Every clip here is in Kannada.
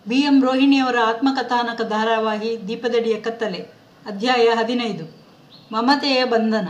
ಬಿ ಎಂ ರೋಹಿಣಿಯವರ ಆತ್ಮಕಥಾನಕ ಧಾರಾವಾಹಿ ದೀಪದಡಿಯ ಕತ್ತಲೆ ಅಧ್ಯಾಯ ಹದಿನೈದು ಮಮತೆಯ ಬಂಧನ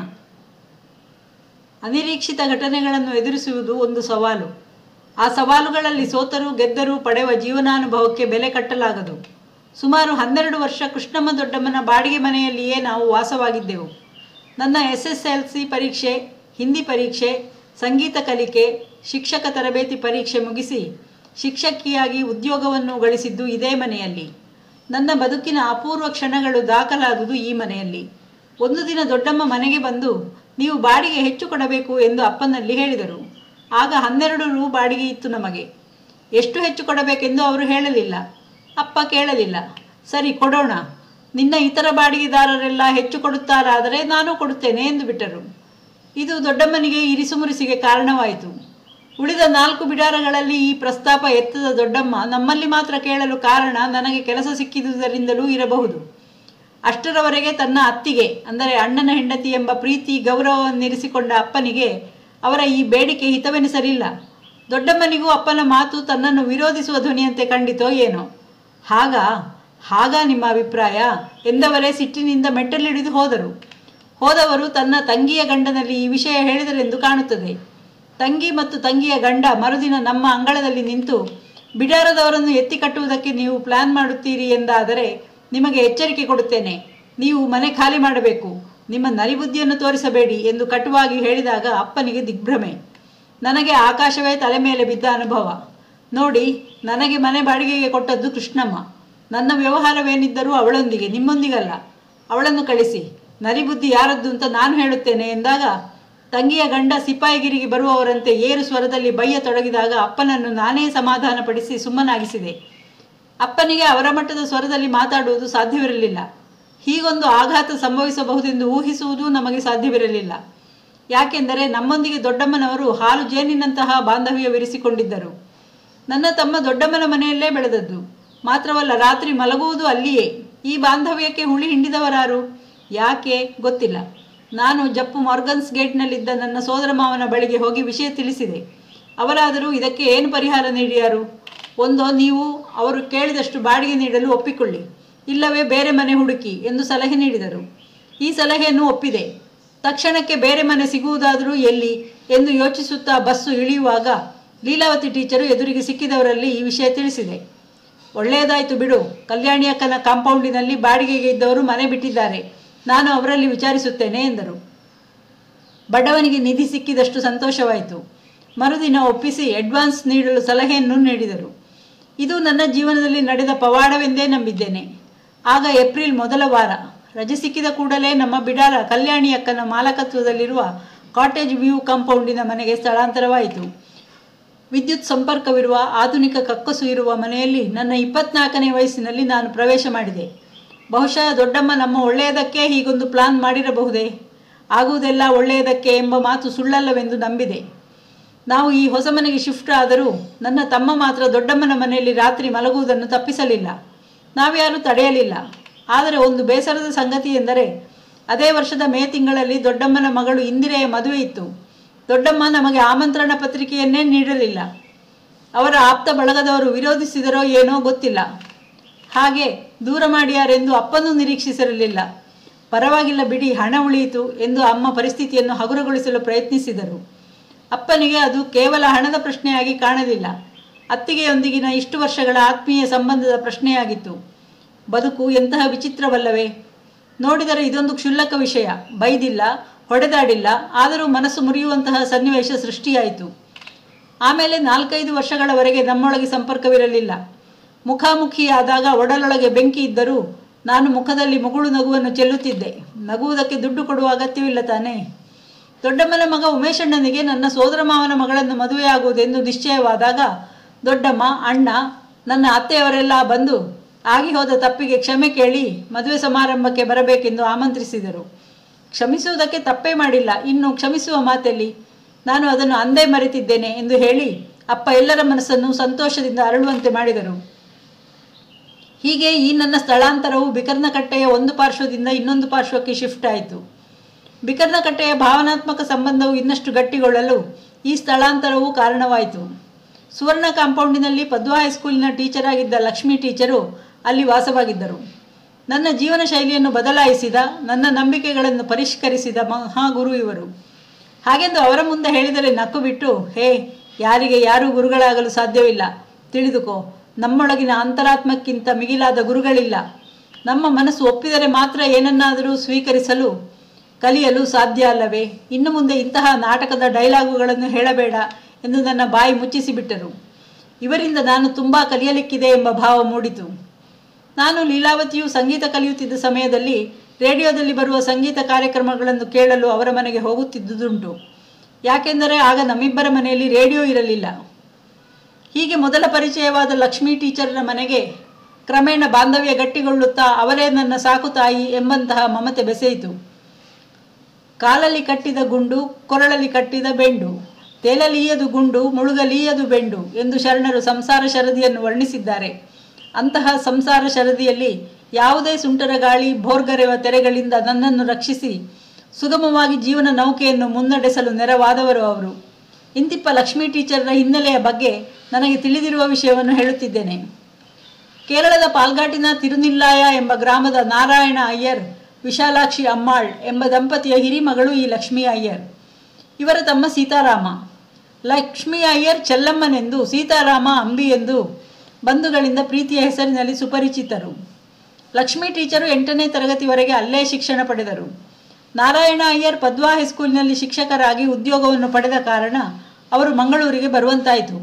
ಅನಿರೀಕ್ಷಿತ ಘಟನೆಗಳನ್ನು ಎದುರಿಸುವುದು ಒಂದು ಸವಾಲು ಆ ಸವಾಲುಗಳಲ್ಲಿ ಸೋತರೂ ಗೆದ್ದರೂ ಪಡೆಯುವ ಜೀವನಾನುಭವಕ್ಕೆ ಬೆಲೆ ಕಟ್ಟಲಾಗದು ಸುಮಾರು ಹನ್ನೆರಡು ವರ್ಷ ಕೃಷ್ಣಮ್ಮ ದೊಡ್ಡಮ್ಮನ ಬಾಡಿಗೆ ಮನೆಯಲ್ಲಿಯೇ ನಾವು ವಾಸವಾಗಿದ್ದೆವು ನನ್ನ ಎಸ್ ಎಸ್ ಎಲ್ ಸಿ ಪರೀಕ್ಷೆ ಹಿಂದಿ ಪರೀಕ್ಷೆ ಸಂಗೀತ ಕಲಿಕೆ ಶಿಕ್ಷಕ ತರಬೇತಿ ಪರೀಕ್ಷೆ ಮುಗಿಸಿ ಶಿಕ್ಷಕಿಯಾಗಿ ಉದ್ಯೋಗವನ್ನು ಗಳಿಸಿದ್ದು ಇದೇ ಮನೆಯಲ್ಲಿ ನನ್ನ ಬದುಕಿನ ಅಪೂರ್ವ ಕ್ಷಣಗಳು ದಾಖಲಾದುದು ಈ ಮನೆಯಲ್ಲಿ ಒಂದು ದಿನ ದೊಡ್ಡಮ್ಮ ಮನೆಗೆ ಬಂದು ನೀವು ಬಾಡಿಗೆ ಹೆಚ್ಚು ಕೊಡಬೇಕು ಎಂದು ಅಪ್ಪನಲ್ಲಿ ಹೇಳಿದರು ಆಗ ಹನ್ನೆರಡು ರು ಬಾಡಿಗೆ ಇತ್ತು ನಮಗೆ ಎಷ್ಟು ಹೆಚ್ಚು ಕೊಡಬೇಕೆಂದು ಅವರು ಹೇಳಲಿಲ್ಲ ಅಪ್ಪ ಕೇಳಲಿಲ್ಲ ಸರಿ ಕೊಡೋಣ ನಿನ್ನ ಇತರ ಬಾಡಿಗೆದಾರರೆಲ್ಲ ಹೆಚ್ಚು ಕೊಡುತ್ತಾರಾದರೆ ನಾನು ಕೊಡುತ್ತೇನೆ ಎಂದು ಬಿಟ್ಟರು ಇದು ದೊಡ್ಡಮ್ಮನಿಗೆ ಇರಿಸುಮುರಿಸಿಗೆ ಕಾರಣವಾಯಿತು ಉಳಿದ ನಾಲ್ಕು ಬಿಡಾರಗಳಲ್ಲಿ ಈ ಪ್ರಸ್ತಾಪ ಎತ್ತದ ದೊಡ್ಡಮ್ಮ ನಮ್ಮಲ್ಲಿ ಮಾತ್ರ ಕೇಳಲು ಕಾರಣ ನನಗೆ ಕೆಲಸ ಸಿಕ್ಕಿದುದರಿಂದಲೂ ಇರಬಹುದು ಅಷ್ಟರವರೆಗೆ ತನ್ನ ಅತ್ತಿಗೆ ಅಂದರೆ ಅಣ್ಣನ ಹೆಂಡತಿ ಎಂಬ ಪ್ರೀತಿ ಗೌರವವನ್ನಿರಿಸಿಕೊಂಡ ಅಪ್ಪನಿಗೆ ಅವರ ಈ ಬೇಡಿಕೆ ಹಿತವೆನಿಸಲಿಲ್ಲ ದೊಡ್ಡಮ್ಮನಿಗೂ ಅಪ್ಪನ ಮಾತು ತನ್ನನ್ನು ವಿರೋಧಿಸುವ ಧ್ವನಿಯಂತೆ ಕಂಡಿತೋ ಏನೋ ಹಾಗ ಹಾಗ ನಿಮ್ಮ ಅಭಿಪ್ರಾಯ ಎಂದವರೇ ಸಿಟ್ಟಿನಿಂದ ಮೆಟ್ಟಲಿಡಿದು ಹೋದರು ಹೋದವರು ತನ್ನ ತಂಗಿಯ ಗಂಡನಲ್ಲಿ ಈ ವಿಷಯ ಹೇಳಿದರೆಂದು ಕಾಣುತ್ತದೆ ತಂಗಿ ಮತ್ತು ತಂಗಿಯ ಗಂಡ ಮರುದಿನ ನಮ್ಮ ಅಂಗಳದಲ್ಲಿ ನಿಂತು ಬಿಡಾರದವರನ್ನು ಎತ್ತಿ ಕಟ್ಟುವುದಕ್ಕೆ ನೀವು ಪ್ಲಾನ್ ಮಾಡುತ್ತೀರಿ ಎಂದಾದರೆ ನಿಮಗೆ ಎಚ್ಚರಿಕೆ ಕೊಡುತ್ತೇನೆ ನೀವು ಮನೆ ಖಾಲಿ ಮಾಡಬೇಕು ನಿಮ್ಮ ನರಿಬುದ್ಧಿಯನ್ನು ತೋರಿಸಬೇಡಿ ಎಂದು ಕಟುವಾಗಿ ಹೇಳಿದಾಗ ಅಪ್ಪನಿಗೆ ದಿಗ್ಭ್ರಮೆ ನನಗೆ ಆಕಾಶವೇ ತಲೆ ಮೇಲೆ ಬಿದ್ದ ಅನುಭವ ನೋಡಿ ನನಗೆ ಮನೆ ಬಾಡಿಗೆಗೆ ಕೊಟ್ಟದ್ದು ಕೃಷ್ಣಮ್ಮ ನನ್ನ ವ್ಯವಹಾರವೇನಿದ್ದರೂ ಅವಳೊಂದಿಗೆ ನಿಮ್ಮೊಂದಿಗಲ್ಲ ಅವಳನ್ನು ಕಳಿಸಿ ನರಿಬುದ್ಧಿ ಯಾರದ್ದು ಅಂತ ನಾನು ಹೇಳುತ್ತೇನೆ ಎಂದಾಗ ತಂಗಿಯ ಗಂಡ ಸಿಪಾಯಿಗಿರಿಗೆ ಬರುವವರಂತೆ ಏರು ಸ್ವರದಲ್ಲಿ ಬಯ್ಯ ತೊಡಗಿದಾಗ ಅಪ್ಪನನ್ನು ನಾನೇ ಸಮಾಧಾನಪಡಿಸಿ ಸುಮ್ಮನಾಗಿಸಿದೆ ಅಪ್ಪನಿಗೆ ಅವರ ಮಟ್ಟದ ಸ್ವರದಲ್ಲಿ ಮಾತಾಡುವುದು ಸಾಧ್ಯವಿರಲಿಲ್ಲ ಹೀಗೊಂದು ಆಘಾತ ಸಂಭವಿಸಬಹುದೆಂದು ಊಹಿಸುವುದೂ ನಮಗೆ ಸಾಧ್ಯವಿರಲಿಲ್ಲ ಯಾಕೆಂದರೆ ನಮ್ಮೊಂದಿಗೆ ದೊಡ್ಡಮ್ಮನವರು ಹಾಲು ಜೇನಿನಂತಹ ಬಾಂಧವ್ಯವಿರಿಸಿಕೊಂಡಿದ್ದರು ನನ್ನ ತಮ್ಮ ದೊಡ್ಡಮ್ಮನ ಮನೆಯಲ್ಲೇ ಬೆಳೆದದ್ದು ಮಾತ್ರವಲ್ಲ ರಾತ್ರಿ ಮಲಗುವುದು ಅಲ್ಲಿಯೇ ಈ ಬಾಂಧವ್ಯಕ್ಕೆ ಹುಳಿ ಹಿಂಡಿದವರಾರು ಯಾಕೆ ಗೊತ್ತಿಲ್ಲ ನಾನು ಜಪ್ಪು ಮಾರ್ಗನ್ಸ್ ಗೇಟ್ನಲ್ಲಿದ್ದ ನನ್ನ ಸೋದರ ಮಾವನ ಬಳಿಗೆ ಹೋಗಿ ವಿಷಯ ತಿಳಿಸಿದೆ ಅವರಾದರೂ ಇದಕ್ಕೆ ಏನು ಪರಿಹಾರ ನೀಡಿಯಾರು ಒಂದೋ ನೀವು ಅವರು ಕೇಳಿದಷ್ಟು ಬಾಡಿಗೆ ನೀಡಲು ಒಪ್ಪಿಕೊಳ್ಳಿ ಇಲ್ಲವೇ ಬೇರೆ ಮನೆ ಹುಡುಕಿ ಎಂದು ಸಲಹೆ ನೀಡಿದರು ಈ ಸಲಹೆಯನ್ನು ಒಪ್ಪಿದೆ ತಕ್ಷಣಕ್ಕೆ ಬೇರೆ ಮನೆ ಸಿಗುವುದಾದರೂ ಎಲ್ಲಿ ಎಂದು ಯೋಚಿಸುತ್ತಾ ಬಸ್ಸು ಇಳಿಯುವಾಗ ಲೀಲಾವತಿ ಟೀಚರು ಎದುರಿಗೆ ಸಿಕ್ಕಿದವರಲ್ಲಿ ಈ ವಿಷಯ ತಿಳಿಸಿದೆ ಒಳ್ಳೆಯದಾಯಿತು ಬಿಡು ಕಲ್ಯಾಣಿ ಅಕ್ಕನ ಕಾಂಪೌಂಡಿನಲ್ಲಿ ಬಾಡಿಗೆಗೆ ಇದ್ದವರು ಮನೆ ಬಿಟ್ಟಿದ್ದಾರೆ ನಾನು ಅವರಲ್ಲಿ ವಿಚಾರಿಸುತ್ತೇನೆ ಎಂದರು ಬಡವನಿಗೆ ನಿಧಿ ಸಿಕ್ಕಿದಷ್ಟು ಸಂತೋಷವಾಯಿತು ಮರುದಿನ ಒಪ್ಪಿಸಿ ಅಡ್ವಾನ್ಸ್ ನೀಡಲು ಸಲಹೆಯನ್ನು ನೀಡಿದರು ಇದು ನನ್ನ ಜೀವನದಲ್ಲಿ ನಡೆದ ಪವಾಡವೆಂದೇ ನಂಬಿದ್ದೇನೆ ಆಗ ಏಪ್ರಿಲ್ ಮೊದಲ ವಾರ ರಜೆ ಸಿಕ್ಕಿದ ಕೂಡಲೇ ನಮ್ಮ ಬಿಡಾರ ಕಲ್ಯಾಣಿ ಅಕ್ಕನ ಮಾಲಕತ್ವದಲ್ಲಿರುವ ಕಾಟೇಜ್ ವ್ಯೂ ಕಾಂಪೌಂಡಿನ ಮನೆಗೆ ಸ್ಥಳಾಂತರವಾಯಿತು ವಿದ್ಯುತ್ ಸಂಪರ್ಕವಿರುವ ಆಧುನಿಕ ಕಕ್ಕಸು ಇರುವ ಮನೆಯಲ್ಲಿ ನನ್ನ ಇಪ್ಪತ್ನಾಲ್ಕನೇ ವಯಸ್ಸಿನಲ್ಲಿ ನಾನು ಪ್ರವೇಶ ಮಾಡಿದೆ ಬಹುಶಃ ದೊಡ್ಡಮ್ಮ ನಮ್ಮ ಒಳ್ಳೆಯದಕ್ಕೆ ಹೀಗೊಂದು ಪ್ಲಾನ್ ಮಾಡಿರಬಹುದೇ ಆಗುವುದೆಲ್ಲ ಒಳ್ಳೆಯದಕ್ಕೆ ಎಂಬ ಮಾತು ಸುಳ್ಳಲ್ಲವೆಂದು ನಂಬಿದೆ ನಾವು ಈ ಹೊಸ ಮನೆಗೆ ಶಿಫ್ಟ್ ಆದರೂ ನನ್ನ ತಮ್ಮ ಮಾತ್ರ ದೊಡ್ಡಮ್ಮನ ಮನೆಯಲ್ಲಿ ರಾತ್ರಿ ಮಲಗುವುದನ್ನು ತಪ್ಪಿಸಲಿಲ್ಲ ನಾವ್ಯಾರೂ ತಡೆಯಲಿಲ್ಲ ಆದರೆ ಒಂದು ಬೇಸರದ ಸಂಗತಿ ಎಂದರೆ ಅದೇ ವರ್ಷದ ಮೇ ತಿಂಗಳಲ್ಲಿ ದೊಡ್ಡಮ್ಮನ ಮಗಳು ಇಂದಿರೆಯ ಮದುವೆ ಇತ್ತು ದೊಡ್ಡಮ್ಮ ನಮಗೆ ಆಮಂತ್ರಣ ಪತ್ರಿಕೆಯನ್ನೇ ನೀಡಲಿಲ್ಲ ಅವರ ಆಪ್ತ ಬಳಗದವರು ವಿರೋಧಿಸಿದರೋ ಏನೋ ಗೊತ್ತಿಲ್ಲ ಹಾಗೆ ದೂರ ಮಾಡಿಯಾರೆಂದು ಅಪ್ಪನೂ ನಿರೀಕ್ಷಿಸಿರಲಿಲ್ಲ ಪರವಾಗಿಲ್ಲ ಬಿಡಿ ಹಣ ಉಳಿಯಿತು ಎಂದು ಅಮ್ಮ ಪರಿಸ್ಥಿತಿಯನ್ನು ಹಗುರಗೊಳಿಸಲು ಪ್ರಯತ್ನಿಸಿದರು ಅಪ್ಪನಿಗೆ ಅದು ಕೇವಲ ಹಣದ ಪ್ರಶ್ನೆಯಾಗಿ ಕಾಣಲಿಲ್ಲ ಅತ್ತಿಗೆಯೊಂದಿಗಿನ ಇಷ್ಟು ವರ್ಷಗಳ ಆತ್ಮೀಯ ಸಂಬಂಧದ ಪ್ರಶ್ನೆಯಾಗಿತ್ತು ಬದುಕು ಎಂತಹ ವಿಚಿತ್ರವಲ್ಲವೇ ನೋಡಿದರೆ ಇದೊಂದು ಕ್ಷುಲ್ಲಕ ವಿಷಯ ಬೈದಿಲ್ಲ ಹೊಡೆದಾಡಿಲ್ಲ ಆದರೂ ಮನಸ್ಸು ಮುರಿಯುವಂತಹ ಸನ್ನಿವೇಶ ಸೃಷ್ಟಿಯಾಯಿತು ಆಮೇಲೆ ನಾಲ್ಕೈದು ವರ್ಷಗಳವರೆಗೆ ನಮ್ಮೊಳಗೆ ಸಂಪರ್ಕವಿರಲಿಲ್ಲ ಮುಖಾಮುಖಿಯಾದಾಗ ಒಡಲೊಳಗೆ ಬೆಂಕಿ ಇದ್ದರೂ ನಾನು ಮುಖದಲ್ಲಿ ಮುಗುಳು ನಗುವನ್ನು ಚೆಲ್ಲುತ್ತಿದ್ದೆ ನಗುವುದಕ್ಕೆ ದುಡ್ಡು ಕೊಡುವ ಅಗತ್ಯವಿಲ್ಲ ತಾನೇ ದೊಡ್ಡಮ್ಮನ ಮಗ ಉಮೇಶಣ್ಣನಿಗೆ ನನ್ನ ಸೋದರ ಮಾವನ ಮಗಳನ್ನು ಮದುವೆಯಾಗುವುದೆಂದು ನಿಶ್ಚಯವಾದಾಗ ದೊಡ್ಡಮ್ಮ ಅಣ್ಣ ನನ್ನ ಅತ್ತೆಯವರೆಲ್ಲ ಬಂದು ಆಗಿ ಹೋದ ತಪ್ಪಿಗೆ ಕ್ಷಮೆ ಕೇಳಿ ಮದುವೆ ಸಮಾರಂಭಕ್ಕೆ ಬರಬೇಕೆಂದು ಆಮಂತ್ರಿಸಿದರು ಕ್ಷಮಿಸುವುದಕ್ಕೆ ತಪ್ಪೇ ಮಾಡಿಲ್ಲ ಇನ್ನು ಕ್ಷಮಿಸುವ ಮಾತೆಲ್ಲಿ ನಾನು ಅದನ್ನು ಅಂದೇ ಮರೆತಿದ್ದೇನೆ ಎಂದು ಹೇಳಿ ಅಪ್ಪ ಎಲ್ಲರ ಮನಸ್ಸನ್ನು ಸಂತೋಷದಿಂದ ಅರಳುವಂತೆ ಮಾಡಿದರು ಹೀಗೆ ಈ ನನ್ನ ಸ್ಥಳಾಂತರವು ಬಿಕರ್ನಕಟ್ಟೆಯ ಒಂದು ಪಾರ್ಶ್ವದಿಂದ ಇನ್ನೊಂದು ಪಾರ್ಶ್ವಕ್ಕೆ ಶಿಫ್ಟ್ ಆಯಿತು ಬಿಕರ್ನಕಟ್ಟೆಯ ಭಾವನಾತ್ಮಕ ಸಂಬಂಧವು ಇನ್ನಷ್ಟು ಗಟ್ಟಿಗೊಳ್ಳಲು ಈ ಸ್ಥಳಾಂತರವು ಕಾರಣವಾಯಿತು ಸುವರ್ಣ ಕಾಂಪೌಂಡಿನಲ್ಲಿ ಪದ್ವಾ ಹೈಸ್ಕೂಲಿನ ಟೀಚರ್ ಆಗಿದ್ದ ಲಕ್ಷ್ಮಿ ಟೀಚರು ಅಲ್ಲಿ ವಾಸವಾಗಿದ್ದರು ನನ್ನ ಜೀವನ ಶೈಲಿಯನ್ನು ಬದಲಾಯಿಸಿದ ನನ್ನ ನಂಬಿಕೆಗಳನ್ನು ಪರಿಷ್ಕರಿಸಿದ ಮಹಾಗುರು ಇವರು ಹಾಗೆಂದು ಅವರ ಮುಂದೆ ಹೇಳಿದರೆ ನಕ್ಕು ಬಿಟ್ಟು ಹೇ ಯಾರಿಗೆ ಯಾರೂ ಗುರುಗಳಾಗಲು ಸಾಧ್ಯವಿಲ್ಲ ತಿಳಿದುಕೋ ನಮ್ಮೊಳಗಿನ ಅಂತರಾತ್ಮಕ್ಕಿಂತ ಮಿಗಿಲಾದ ಗುರುಗಳಿಲ್ಲ ನಮ್ಮ ಮನಸ್ಸು ಒಪ್ಪಿದರೆ ಮಾತ್ರ ಏನನ್ನಾದರೂ ಸ್ವೀಕರಿಸಲು ಕಲಿಯಲು ಸಾಧ್ಯ ಅಲ್ಲವೇ ಇನ್ನು ಮುಂದೆ ಇಂತಹ ನಾಟಕದ ಡೈಲಾಗುಗಳನ್ನು ಹೇಳಬೇಡ ಎಂದು ನನ್ನ ಬಾಯಿ ಮುಚ್ಚಿಸಿಬಿಟ್ಟರು ಇವರಿಂದ ನಾನು ತುಂಬ ಕಲಿಯಲಿಕ್ಕಿದೆ ಎಂಬ ಭಾವ ಮೂಡಿತು ನಾನು ಲೀಲಾವತಿಯು ಸಂಗೀತ ಕಲಿಯುತ್ತಿದ್ದ ಸಮಯದಲ್ಲಿ ರೇಡಿಯೋದಲ್ಲಿ ಬರುವ ಸಂಗೀತ ಕಾರ್ಯಕ್ರಮಗಳನ್ನು ಕೇಳಲು ಅವರ ಮನೆಗೆ ಹೋಗುತ್ತಿದ್ದುದುಂಟು ಯಾಕೆಂದರೆ ಆಗ ನಮ್ಮಿಬ್ಬರ ಮನೆಯಲ್ಲಿ ರೇಡಿಯೋ ಇರಲಿಲ್ಲ ಹೀಗೆ ಮೊದಲ ಪರಿಚಯವಾದ ಲಕ್ಷ್ಮೀ ಟೀಚರ್ನ ಮನೆಗೆ ಕ್ರಮೇಣ ಬಾಂಧವ್ಯ ಗಟ್ಟಿಗೊಳ್ಳುತ್ತಾ ಅವರೇ ನನ್ನ ಸಾಕು ತಾಯಿ ಎಂಬಂತಹ ಮಮತೆ ಬೆಸೆಯಿತು ಕಾಲಲ್ಲಿ ಕಟ್ಟಿದ ಗುಂಡು ಕೊರಳಲ್ಲಿ ಕಟ್ಟಿದ ಬೆಂಡು ತೇಲಲೀಯದು ಗುಂಡು ಮುಳುಗಲೀಯದು ಬೆಂಡು ಎಂದು ಶರಣರು ಸಂಸಾರ ಶರದಿಯನ್ನು ವರ್ಣಿಸಿದ್ದಾರೆ ಅಂತಹ ಸಂಸಾರ ಶರದಿಯಲ್ಲಿ ಯಾವುದೇ ಸುಂಟರ ಗಾಳಿ ಭೋರ್ಗರೆವ ತೆರೆಗಳಿಂದ ನನ್ನನ್ನು ರಕ್ಷಿಸಿ ಸುಗಮವಾಗಿ ಜೀವನ ನೌಕೆಯನ್ನು ಮುನ್ನಡೆಸಲು ನೆರವಾದವರು ಅವರು ಇಂತಿಪ್ಪ ಲಕ್ಷ್ಮೀ ಟೀಚರ್ನ ಹಿನ್ನೆಲೆಯ ಬಗ್ಗೆ ನನಗೆ ತಿಳಿದಿರುವ ವಿಷಯವನ್ನು ಹೇಳುತ್ತಿದ್ದೇನೆ ಕೇರಳದ ಪಾಲ್ಗಾಟಿನ ತಿರುನಿಲ್ಲಾಯ ಎಂಬ ಗ್ರಾಮದ ನಾರಾಯಣ ಅಯ್ಯರ್ ವಿಶಾಲಾಕ್ಷಿ ಅಮ್ಮಾಳ್ ಎಂಬ ದಂಪತಿಯ ಹಿರಿಮಗಳು ಈ ಲಕ್ಷ್ಮೀ ಅಯ್ಯರ್ ಇವರ ತಮ್ಮ ಸೀತಾರಾಮ ಲಕ್ಷ್ಮೀ ಅಯ್ಯರ್ ಚೆಲ್ಲಮ್ಮನೆಂದು ಸೀತಾರಾಮ ಅಂಬಿ ಎಂದು ಬಂಧುಗಳಿಂದ ಪ್ರೀತಿಯ ಹೆಸರಿನಲ್ಲಿ ಸುಪರಿಚಿತರು ಲಕ್ಷ್ಮೀ ಟೀಚರು ಎಂಟನೇ ತರಗತಿವರೆಗೆ ಅಲ್ಲೇ ಶಿಕ್ಷಣ ಪಡೆದರು ನಾರಾಯಣ ಅಯ್ಯರ್ ಪದ್ವಾ ಹೈಸ್ಕೂಲಿನಲ್ಲಿ ಶಿಕ್ಷಕರಾಗಿ ಉದ್ಯೋಗವನ್ನು ಪಡೆದ ಕಾರಣ ಅವರು ಮಂಗಳೂರಿಗೆ ಬರುವಂತಾಯಿತು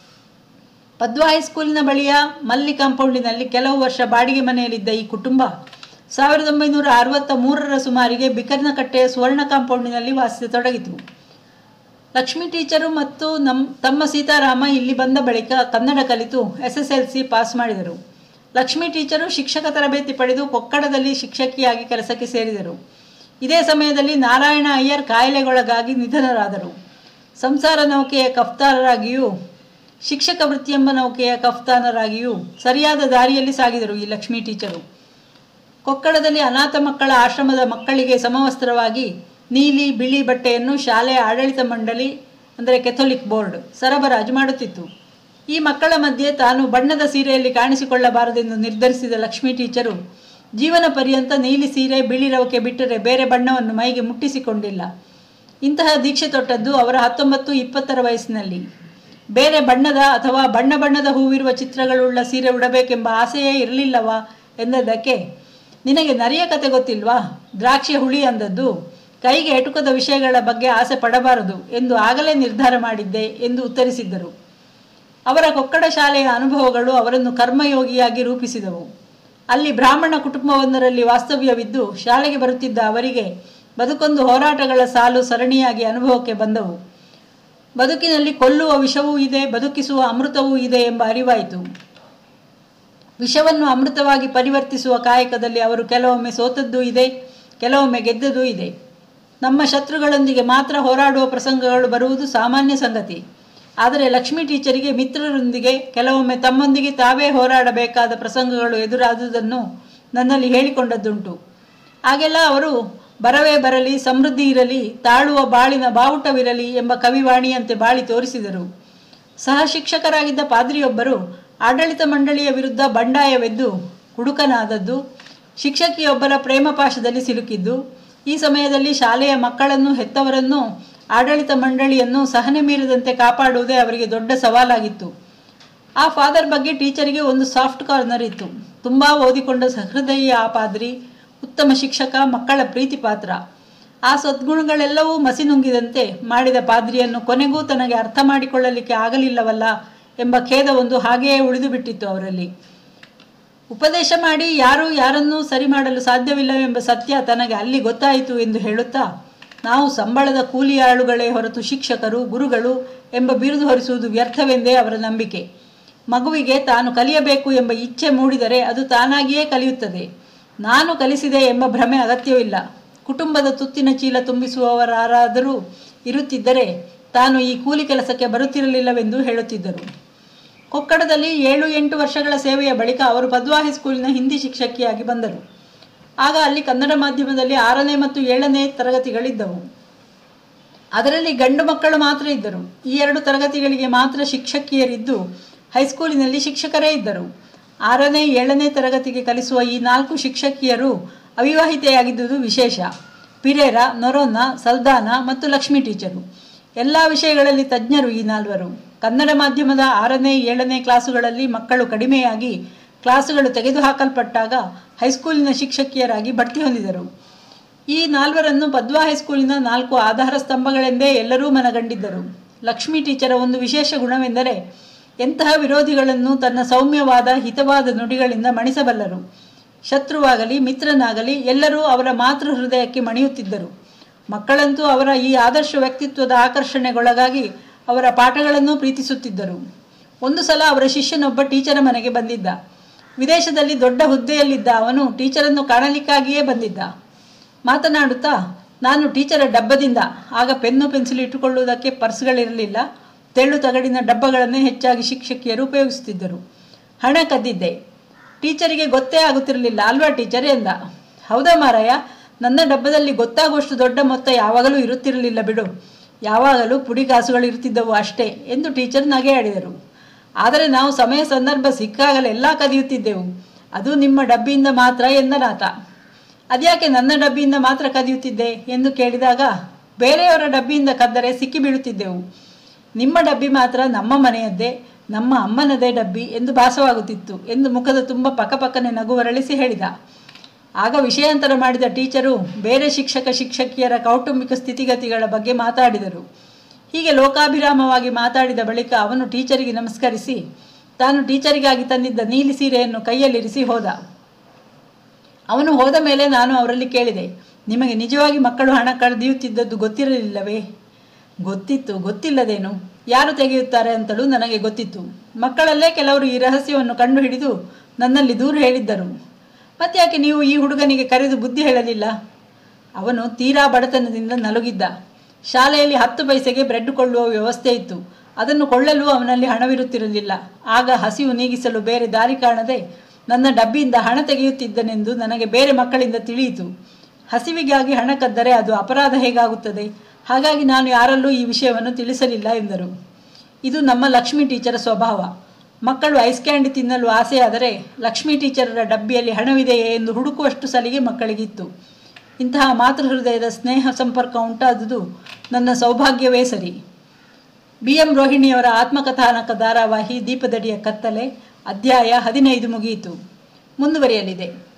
ಪದ್ವಾ ಹೈಸ್ಕೂಲಿನ ಬಳಿಯ ಮಲ್ಲಿ ಕಾಂಪೌಂಡಿನಲ್ಲಿ ಕೆಲವು ವರ್ಷ ಬಾಡಿಗೆ ಮನೆಯಲ್ಲಿದ್ದ ಈ ಕುಟುಂಬ ಸಾವಿರದ ಒಂಬೈನೂರ ಅರವತ್ತ ಮೂರರ ಸುಮಾರಿಗೆ ಬಿಕರ್ನಕಟ್ಟೆಯ ಸುವರ್ಣ ಕಾಂಪೌಂಡಿನಲ್ಲಿ ವಾಸಿಸತೊಡಗಿತು ಲಕ್ಷ್ಮೀ ಟೀಚರು ಮತ್ತು ನಮ್ ತಮ್ಮ ಸೀತಾರಾಮ ಇಲ್ಲಿ ಬಂದ ಬಳಿಕ ಕನ್ನಡ ಕಲಿತು S S L C pass ಮಾಡಿದರು ಲಕ್ಷ್ಮೀ ಟೀಚರು ಶಿಕ್ಷಕ ತರಬೇತಿ ಪಡೆದು ಕೊಕ್ಕಡದಲ್ಲಿ ಶಿಕ್ಷಕಿಯಾಗಿ ಕೆಲಸಕ್ಕೆ ಸೇರಿದರು ಇದೇ ಸಮಯದಲ್ಲಿ ನಾರಾಯಣ ಅಯ್ಯರ್ ಕಾಯಿಲೆಗೊಳಗಾಗಿ ನಿಧನರಾದರು ಸಂಸಾರ ನೌಕೆಯ ಕಫ್ತಾರರಾಗಿಯೂ ಶಿಕ್ಷಕ ವೃತ್ತಿಯೆಂಬ ನೌಕೆಯ ಕಫ್ತಾನರಾಗಿಯೂ ಸರಿಯಾದ ದಾರಿಯಲ್ಲಿ ಸಾಗಿದರು ಈ ಲಕ್ಷ್ಮೀ ಟೀಚರು ಕೊಕ್ಕಡದಲ್ಲಿ ಅನಾಥ ಮಕ್ಕಳ ಆಶ್ರಮದ ಮಕ್ಕಳಿಗೆ ಸಮವಸ್ತ್ರವಾಗಿ ನೀಲಿ ಬಿಳಿ ಬಟ್ಟೆಯನ್ನು ಶಾಲೆಯ ಆಡಳಿತ ಮಂಡಳಿ ಅಂದರೆ ಕೆಥೋಲಿಕ್ ಬೋರ್ಡ್ ಸರಬರಾಜು ಮಾಡುತ್ತಿತ್ತು ಈ ಮಕ್ಕಳ ಮಧ್ಯೆ ತಾನು ಬಣ್ಣದ ಸೀರೆಯಲ್ಲಿ ಕಾಣಿಸಿಕೊಳ್ಳಬಾರದೆಂದು ನಿರ್ಧರಿಸಿದ ಲಕ್ಷ್ಮೀ ಟೀಚರು ಜೀವನ ಪರ್ಯಂತ ನೀಲಿ ಸೀರೆ ಬಿಳಿ ರವಕೆ ಬಿಟ್ಟರೆ ಬೇರೆ ಬಣ್ಣವನ್ನು ಮೈಗೆ ಮುಟ್ಟಿಸಿಕೊಂಡಿಲ್ಲ ಇಂತಹ ದೀಕ್ಷೆ ತೊಟ್ಟದ್ದು ಅವರ ಹತ್ತೊಂಬತ್ತು ಇಪ್ಪತ್ತರ ವಯಸ್ಸಿನಲ್ಲಿ ಬೇರೆ ಬಣ್ಣದ ಅಥವಾ ಬಣ್ಣ ಬಣ್ಣದ ಹೂವಿರುವ ಚಿತ್ರಗಳುಳ್ಳ ಸೀರೆ ಉಡಬೇಕೆಂಬ ಆಸೆಯೇ ಇರಲಿಲ್ಲವಾ ಎಂದದ್ದಕ್ಕೆ ನಿನಗೆ ನರಿಯ ಕತೆ ಗೊತ್ತಿಲ್ವಾ ದ್ರಾಕ್ಷಿ ಹುಳಿ ಅಂದದ್ದು ಕೈಗೆ ಎಟುಕದ ವಿಷಯಗಳ ಬಗ್ಗೆ ಆಸೆ ಪಡಬಾರದು ಎಂದು ಆಗಲೇ ನಿರ್ಧಾರ ಮಾಡಿದ್ದೆ ಎಂದು ಉತ್ತರಿಸಿದ್ದರು ಅವರ ಕೊಕ್ಕಡ ಶಾಲೆಯ ಅನುಭವಗಳು ಅವರನ್ನು ಕರ್ಮಯೋಗಿಯಾಗಿ ರೂಪಿಸಿದವು ಅಲ್ಲಿ ಬ್ರಾಹ್ಮಣ ಕುಟುಂಬವೊಂದರಲ್ಲಿ ವಾಸ್ತವ್ಯವಿದ್ದು ಶಾಲೆಗೆ ಬರುತ್ತಿದ್ದ ಅವರಿಗೆ ಬದುಕೊಂದು ಹೋರಾಟಗಳ ಸಾಲು ಸರಣಿಯಾಗಿ ಅನುಭವಕ್ಕೆ ಬಂದವು ಬದುಕಿನಲ್ಲಿ ಕೊಲ್ಲುವ ವಿಷವೂ ಇದೆ ಬದುಕಿಸುವ ಅಮೃತವೂ ಇದೆ ಎಂಬ ಅರಿವಾಯಿತು ವಿಷವನ್ನು ಅಮೃತವಾಗಿ ಪರಿವರ್ತಿಸುವ ಕಾಯಕದಲ್ಲಿ ಅವರು ಕೆಲವೊಮ್ಮೆ ಸೋತದ್ದೂ ಇದೆ ಕೆಲವೊಮ್ಮೆ ಗೆದ್ದದೂ ಇದೆ ನಮ್ಮ ಶತ್ರುಗಳೊಂದಿಗೆ ಮಾತ್ರ ಹೋರಾಡುವ ಪ್ರಸಂಗಗಳು ಬರುವುದು ಸಾಮಾನ್ಯ ಸಂಗತಿ ಆದರೆ ಲಕ್ಷ್ಮೀ ಟೀಚರಿಗೆ ಮಿತ್ರರೊಂದಿಗೆ ಕೆಲವೊಮ್ಮೆ ತಮ್ಮೊಂದಿಗೆ ತಾವೇ ಹೋರಾಡಬೇಕಾದ ಪ್ರಸಂಗಗಳು ಎದುರಾದುದನ್ನು ನನ್ನಲ್ಲಿ ಹೇಳಿಕೊಂಡದ್ದುಂಟು ಆಗೆಲ್ಲ ಅವರು ಬರವೇ ಬರಲಿ ಸಮೃದ್ಧಿ ಇರಲಿ ತಾಳುವ ಬಾಳಿನ ಬಾವುಟವಿರಲಿ ಎಂಬ ಕವಿವಾಣಿಯಂತೆ ಬಾಳಿ ತೋರಿಸಿದರು ಸಹ ಶಿಕ್ಷಕರಾಗಿದ್ದ ಪಾದ್ರಿಯೊಬ್ಬರು ಆಡಳಿತ ಮಂಡಳಿಯ ವಿರುದ್ಧ ಬಂಡಾಯವೆದ್ದು ಹುಡುಕನಾದದ್ದು ಶಿಕ್ಷಕಿಯೊಬ್ಬರ ಪ್ರೇಮಪಾಶದಲ್ಲಿ ಸಿಲುಕಿದ್ದು ಈ ಸಮಯದಲ್ಲಿ ಶಾಲೆಯ ಮಕ್ಕಳನ್ನು ಹೆತ್ತವರನ್ನು ಆಡಳಿತ ಮಂಡಳಿಯನ್ನು ಸಹನೆ ಮೀರದಂತೆ ಕಾಪಾಡುವುದೇ ಅವರಿಗೆ ದೊಡ್ಡ ಸವಾಲಾಗಿತ್ತು ಆ ಫಾದರ್ ಬಗ್ಗೆ ಟೀಚರಿಗೆ ಒಂದು ಸಾಫ್ಟ್ ಕಾರ್ನರ್ ಇತ್ತು ತುಂಬ ಓದಿಕೊಂಡ ಸಹೃದಯ ಆ ಪಾದ್ರಿ ಉತ್ತಮ ಶಿಕ್ಷಕ ಮಕ್ಕಳ ಪ್ರೀತಿ ಪಾತ್ರ ಆ ಸದ್ಗುಣಗಳೆಲ್ಲವೂ ಮಸಿನುಂಗಿದಂತೆ ಮಾಡಿದ ಪಾದ್ರಿಯನ್ನು ಕೊನೆಗೂ ತನಗೆ ಅರ್ಥ ಮಾಡಿಕೊಳ್ಳಲಿಕ್ಕೆ ಆಗಲಿಲ್ಲವಲ್ಲ ಎಂಬ ಖೇದವೊಂದು ಹಾಗೆಯೇ ಉಳಿದು ಬಿಟ್ಟಿತ್ತು ಅವರಲ್ಲಿ ಉಪದೇಶ ಮಾಡಿ ಯಾರೂ ಯಾರನ್ನೂ ಸರಿ ಮಾಡಲು ಸಾಧ್ಯವಿಲ್ಲವೆಂಬ ಸತ್ಯ ತನಗೆ ಅಲ್ಲಿ ಗೊತ್ತಾಯಿತು ಎಂದು ಹೇಳುತ್ತಾ ನಾವು ಸಂಬಳದ ಕೂಲಿಯಾಳುಗಳೇ ಹೊರತು ಶಿಕ್ಷಕರು ಗುರುಗಳು ಎಂಬ ಬಿರುದು ಹೊರಿಸುವುದು ವ್ಯರ್ಥವೆಂದೇ ಅವರ ನಂಬಿಕೆ ಮಗುವಿಗೆ ತಾನು ಕಲಿಯಬೇಕು ಎಂಬ ಇಚ್ಛೆ ಮೂಡಿದರೆ ಅದು ತಾನಾಗಿಯೇ ಕಲಿಯುತ್ತದೆ ನಾನು ಕಲಿಸಿದೆ ಎಂಬ ಭ್ರಮೆ ಅಗತ್ಯವಿಲ್ಲ ಕುಟುಂಬದ ತುತ್ತಿನ ಚೀಲ ತುಂಬಿಸುವವರಾರಾದರೂ ಇರುತ್ತಿದ್ದರೆ ತಾನು ಈ ಕೂಲಿ ಕೆಲಸಕ್ಕೆ ಬರುತ್ತಿರಲಿಲ್ಲವೆಂದು ಹೇಳುತ್ತಿದ್ದರು ಕೊಕ್ಕಡದಲ್ಲಿ ಏಳು ಎಂಟು ವರ್ಷಗಳ ಸೇವೆಯ ಬಳಿಕ ಅವರು ಪದ್ವಾ ಹೈಸ್ಕೂಲಿನ ಹಿಂದಿ ಶಿಕ್ಷಕಿಯಾಗಿ ಬಂದರು ಆಗ ಅಲ್ಲಿ ಕನ್ನಡ ಮಾಧ್ಯಮದಲ್ಲಿ ಆರನೇ ಮತ್ತು ಏಳನೇ ತರಗತಿಗಳಿದ್ದವು ಅದರಲ್ಲಿ ಗಂಡು ಮಕ್ಕಳು ಮಾತ್ರ ಇದ್ದರು ಈ ಎರಡು ತರಗತಿಗಳಿಗೆ ಮಾತ್ರ ಶಿಕ್ಷಕಿಯರಿದ್ದು ಹೈಸ್ಕೂಲಿನಲ್ಲಿ ಶಿಕ್ಷಕರೇ ಇದ್ದರು ಆರನೇ ಏಳನೇ ತರಗತಿಗೆ ಕಲಿಸುವ ಈ ನಾಲ್ಕು ಶಿಕ್ಷಕಿಯರು ಅವಿವಾಹಿತೆಯಾಗಿದ್ದುದು ವಿಶೇಷ ಪಿರೇರ ನೊರೊನ್ನ ಸಲ್ದಾನ ಮತ್ತು ಲಕ್ಷ್ಮಿ ಟೀಚರು ಎಲ್ಲ ವಿಷಯಗಳಲ್ಲಿ ತಜ್ಞರು ಈ ನಾಲ್ವರು ಕನ್ನಡ ಮಾಧ್ಯಮದ ಆರನೇ ಏಳನೇ ಕ್ಲಾಸುಗಳಲ್ಲಿ ಮಕ್ಕಳು ಕಡಿಮೆಯಾಗಿ ಕ್ಲಾಸುಗಳು ತೆಗೆದುಹಾಕಲ್ಪಟ್ಟಾಗ ಹೈಸ್ಕೂಲಿನ ಶಿಕ್ಷಕಿಯರಾಗಿ ಬಡ್ತಿ ಹೊಂದಿದರು ಈ ನಾಲ್ವರನ್ನು ಪದ್ವಾ ಹೈಸ್ಕೂಲಿನ ನಾಲ್ಕು ಆಧಾರ ಸ್ತಂಭಗಳೆಂದೇ ಎಲ್ಲರೂ ಮನಗಂಡಿದ್ದರು ಲಕ್ಷ್ಮಿ ಟೀಚರ ಒಂದು ವಿಶೇಷ ಗುಣವೆಂದರೆ ಎಂತಹ ವಿರೋಧಿಗಳನ್ನು ತನ್ನ ಸೌಮ್ಯವಾದ ಹಿತವಾದ ನುಡಿಗಳಿಂದ ಮಣಿಸಬಲ್ಲರು ಶತ್ರುವಾಗಲಿ ಮಿತ್ರನಾಗಲಿ ಎಲ್ಲರೂ ಅವರ ಮಾತೃ ಹೃದಯಕ್ಕೆ ಮಣಿಯುತ್ತಿದ್ದರು ಮಕ್ಕಳಂತೂ ಅವರ ಈ ಆದರ್ಶ ವ್ಯಕ್ತಿತ್ವದ ಆಕರ್ಷಣೆಗೊಳಗಾಗಿ ಅವರ ಪಾಠಗಳನ್ನು ಪ್ರೀತಿಸುತ್ತಿದ್ದರು ಒಂದು ಸಲ ಅವರ ಶಿಷ್ಯನೊಬ್ಬ ಟೀಚರ ಮನೆಗೆ ಬಂದಿದ್ದ ವಿದೇಶದಲ್ಲಿ ದೊಡ್ಡ ಹುದ್ದೆಯಲ್ಲಿದ್ದ ಅವನು ಟೀಚರನ್ನು ಕಾಣಲಿಕ್ಕಾಗಿಯೇ ಬಂದಿದ್ದ ಮಾತನಾಡುತ್ತಾ ನಾನು ಟೀಚರ ಡಬ್ಬದಿಂದ ಆಗ ಪೆನ್ನು ಪೆನ್ಸಿಲ್ ಇಟ್ಟುಕೊಳ್ಳುವುದಕ್ಕೆ ಪರ್ಸ್ಗಳಿರಲಿಲ್ಲ ತೆಳ್ಳು ತಗಡಿನ ಡಬ್ಬಗಳನ್ನೇ ಹೆಚ್ಚಾಗಿ ಶಿಕ್ಷಕಿಯರು ಉಪಯೋಗಿಸುತ್ತಿದ್ದರು ಹಣ ಕದ್ದಿದ್ದೆ ಟೀಚರಿಗೆ ಗೊತ್ತೇ ಆಗುತ್ತಿರಲಿಲ್ಲ ಅಲ್ವಾ ಟೀಚರ್ ಎಂದ ಹೌದಾ ಮಾರಾಯ ನನ್ನ ಡಬ್ಬದಲ್ಲಿ ಗೊತ್ತಾಗುವಷ್ಟು ದೊಡ್ಡ ಮೊತ್ತ ಯಾವಾಗಲೂ ಇರುತ್ತಿರಲಿಲ್ಲ ಬಿಡು ಯಾವಾಗಲೂ ಪುಡಿ ಕಾಸುಗಳು ಇರುತ್ತಿದ್ದವು ಅಷ್ಟೇ ಎಂದು ಟೀಚರ್ ನಗೆಯಾಡಿದರು ಆದರೆ ನಾವು ಸಮಯ ಸಂದರ್ಭ ಸಿಕ್ಕಾಗಲೆಲ್ಲ ಕದಿಯುತ್ತಿದ್ದೆವು ಅದು ನಿಮ್ಮ ಡಬ್ಬಿಯಿಂದ ಮಾತ್ರ ಎಂದನಾತ ಅದ್ಯಾಕೆ ನನ್ನ ಡಬ್ಬಿಯಿಂದ ಮಾತ್ರ ಕದಿಯುತ್ತಿದ್ದೆ ಎಂದು ಕೇಳಿದಾಗ ಬೇರೆಯವರ ಡಬ್ಬಿಯಿಂದ ಕದ್ದರೆ ಸಿಕ್ಕಿ ಬೀಳುತ್ತಿದ್ದೆವು ನಿಮ್ಮ ಡಬ್ಬಿ ಮಾತ್ರ ನಮ್ಮ ಮನೆಯದ್ದೇ ನಮ್ಮ ಅಮ್ಮನದೇ ಡಬ್ಬಿ ಎಂದು ಭಾಸವಾಗುತ್ತಿತ್ತು ಎಂದು ಮುಖದ ತುಂಬ ಪಕ್ಕಪಕ್ಕನೆ ನಗುವರಳಿಸಿ ಹೇಳಿದ ಆಗ ವಿಷಯಾಂತರ ಮಾಡಿದ ಟೀಚರು ಬೇರೆ ಶಿಕ್ಷಕ ಶಿಕ್ಷಕಿಯರ ಕೌಟುಂಬಿಕ ಸ್ಥಿತಿಗತಿಗಳ ಬಗ್ಗೆ ಮಾತಾಡಿದರು ಹೀಗೆ ಲೋಕಾಭಿರಾಮವಾಗಿ ಮಾತಾಡಿದ ಬಳಿಕ ಅವನು ಟೀಚರಿಗೆ ನಮಸ್ಕರಿಸಿ ತಾನು ಟೀಚರಿಗಾಗಿ ತಂದಿದ್ದ ನೀಲಿ ಸೀರೆಯನ್ನು ಕೈಯಲ್ಲಿರಿಸಿ ಹೋದ ಅವನು ಹೋದ ಮೇಲೆ ನಾನು ಅವರಲ್ಲಿ ಕೇಳಿದೆ ನಿಮಗೆ ನಿಜವಾಗಿ ಮಕ್ಕಳು ಹಣ ಕಳೆದಿಯುತ್ತಿದ್ದದ್ದು ಗೊತ್ತಿರಲಿಲ್ಲವೇ ಗೊತ್ತಿತ್ತು ಗೊತ್ತಿಲ್ಲದೇನು ಯಾರು ತೆಗೆಯುತ್ತಾರೆ ಅಂತಲೂ ನನಗೆ ಗೊತ್ತಿತ್ತು ಮಕ್ಕಳಲ್ಲೇ ಕೆಲವರು ಈ ರಹಸ್ಯವನ್ನು ಕಂಡುಹಿಡಿದು ನನ್ನಲ್ಲಿ ದೂರ ಹೇಳಿದ್ದರು ಮತ್ತ್ಯಾಕೆ ನೀವು ಈ ಹುಡುಗನಿಗೆ ಕರೆದು ಬುದ್ಧಿ ಹೇಳಲಿಲ್ಲ ಅವನು ತೀರಾ ಬಡತನದಿಂದ ನಲುಗಿದ್ದ ಶಾಲೆಯಲ್ಲಿ ಹತ್ತು ಪೈಸೆಗೆ ಬ್ರೆಡ್ ಕೊಳ್ಳುವ ವ್ಯವಸ್ಥೆ ಇತ್ತು ಅದನ್ನು ಕೊಳ್ಳಲು ಅವನಲ್ಲಿ ಹಣವಿರುತ್ತಿರಲಿಲ್ಲ ಆಗ ಹಸಿವು ನೀಗಿಸಲು ಬೇರೆ ದಾರಿ ಕಾಣದೆ ನನ್ನ ಡಬ್ಬಿಯಿಂದ ಹಣ ತೆಗೆಯುತ್ತಿದ್ದನೆಂದು ನನಗೆ ಬೇರೆ ಮಕ್ಕಳಿಂದ ತಿಳಿಯಿತು ಹಸಿವಿಗಾಗಿ ಹಣ ಕದ್ದರೆ ಅದು ಅಪರಾಧ ಹೇಗಾಗುತ್ತದೆ ಹಾಗಾಗಿ ನಾನು ಯಾರಲ್ಲೂ ಈ ವಿಷಯವನ್ನು ತಿಳಿಸಲಿಲ್ಲ ಎಂದರು ಇದು ನಮ್ಮ ಲಕ್ಷ್ಮಿ ಟೀಚರ ಸ್ವಭಾವ ಮಕ್ಕಳು ಐಸ್ ಕ್ಯಾಂಡಿ ತಿನ್ನಲು ಆಸೆಯಾದರೆ ಲಕ್ಷ್ಮೀ ಟೀಚರರ ಡಬ್ಬಿಯಲ್ಲಿ ಹಣವಿದೆಯೇ ಎಂದು ಹುಡುಕುವಷ್ಟು ಸಲಿಗೆ ಮಕ್ಕಳಿಗಿತ್ತು ಇಂತಹ ಮಾತೃ ಹೃದಯದ ಸ್ನೇಹ ಸಂಪರ್ಕ ಉಂಟಾದುದು ನನ್ನ ಸೌಭಾಗ್ಯವೇ ಸರಿ ಬಿ ಎಂ ರೋಹಿಣಿಯವರ ಆತ್ಮಕಥಾನಕ ಧಾರಾವಾಹಿ ದೀಪದಡಿಯ ಕತ್ತಲೆ ಅಧ್ಯಾಯ ಹದಿನೈದು ಮುಗಿಯಿತು ಮುಂದುವರಿಯಲಿದೆ